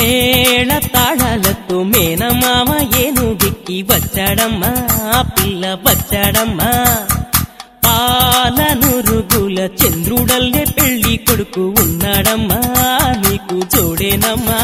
మేళ తాళాలతో మేనమామ ఏనుగెక్కి వచ్చాడమ్మా పిల్ల వచ్చాడమ్మా పాలనురుగుల చంద్రుడల్లే పెళ్లి కొడుకు ఉన్నాడమ్మా నీకు జోడేనమ్మా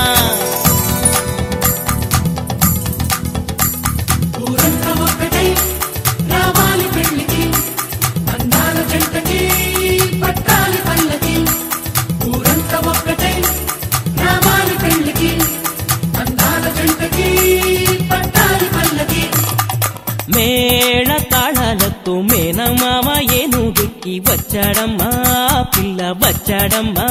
ఊరంతా ఒక్కటై రావాలి పెళ్లికి అందాల జంటకి పట్టాలి పల్లకి ఊరంతా ఒక్కటై రావాలి పెళ్లికి అందాల జంటకి పట్టాలి పల్లకి మేళ తాళాలతో మేనమామ ఏనుగెక్కి వచ్చాడమ్మా పిల్ల వచ్చాడమ్మా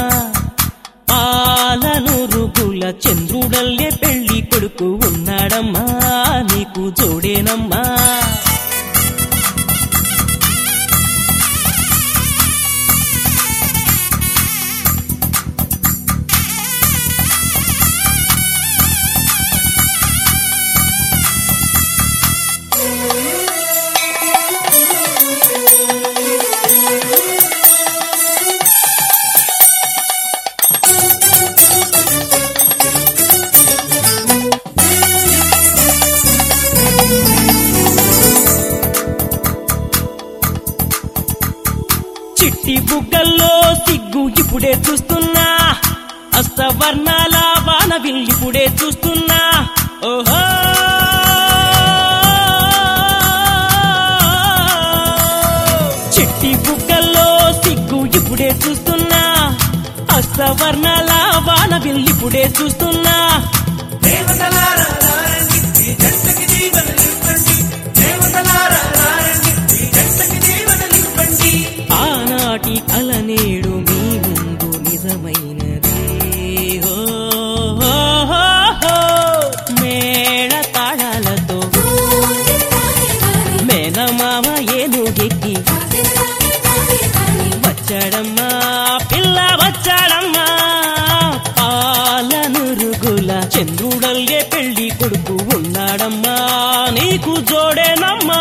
పాలనురుగుల చంద్రుడల్లే పెళ్లి కొడుకు ఉన్నాడమ్మా నీకు జోడేనమ్మా చిట్టి బుగ్గల్లో సిగ్గు ఇప్పుడే చూస్తున్నా అస్తవర్ణాల వాన ఇప్పుడే చూస్తున్నా ఓహో చిట్టి బుగ్గల్లో సిగ్గు ఇప్పుడే చూస్తున్నా అస్తవర్ణాల వాన ఇప్పుడే చూస్తున్నా దేవతలారా రారండి ఈ జంటకి జీవనలివ్వండి దేవతలారా రారండి ఈ జంటకి జీవనలివ్వండి ఆనాటి కల నేడు మీ ముందు నిజమైనదే హో, హో, హో, హో. మేళ తాళాలతో మేనమామ ఏనుగెక్కి వచ్చాడమ్మా పిల్ల వచ్చాడమ్మా పాలనురుగుల చంద్రుడల్లే పెళ్లి కొడుకు ఉన్నాడమ్మా నీకు జోడేనమ్మా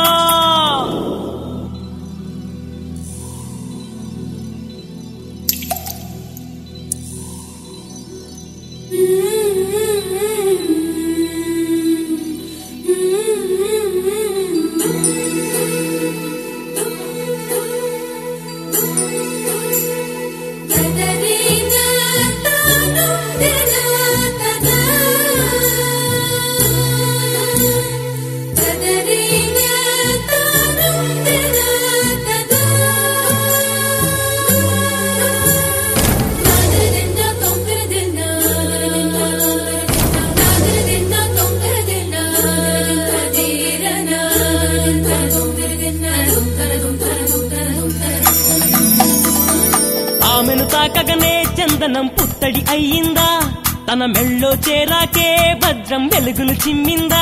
ఆమెను తాకగనే చందనం పుత్తడి అయ్యిందా తన మెళ్ళో చేరాకే భద్రం వెలుగులు చిమ్మిందా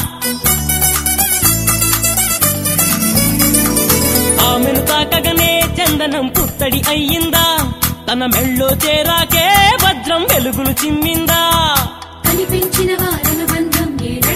ఆమెను తాకగనే చందనం పుత్తడి అయ్యిందా తన మెళ్ళో చేరాకే భద్రం వెలుగులు చిమ్మిందా కనిపించిన వారను బంధం ఏడ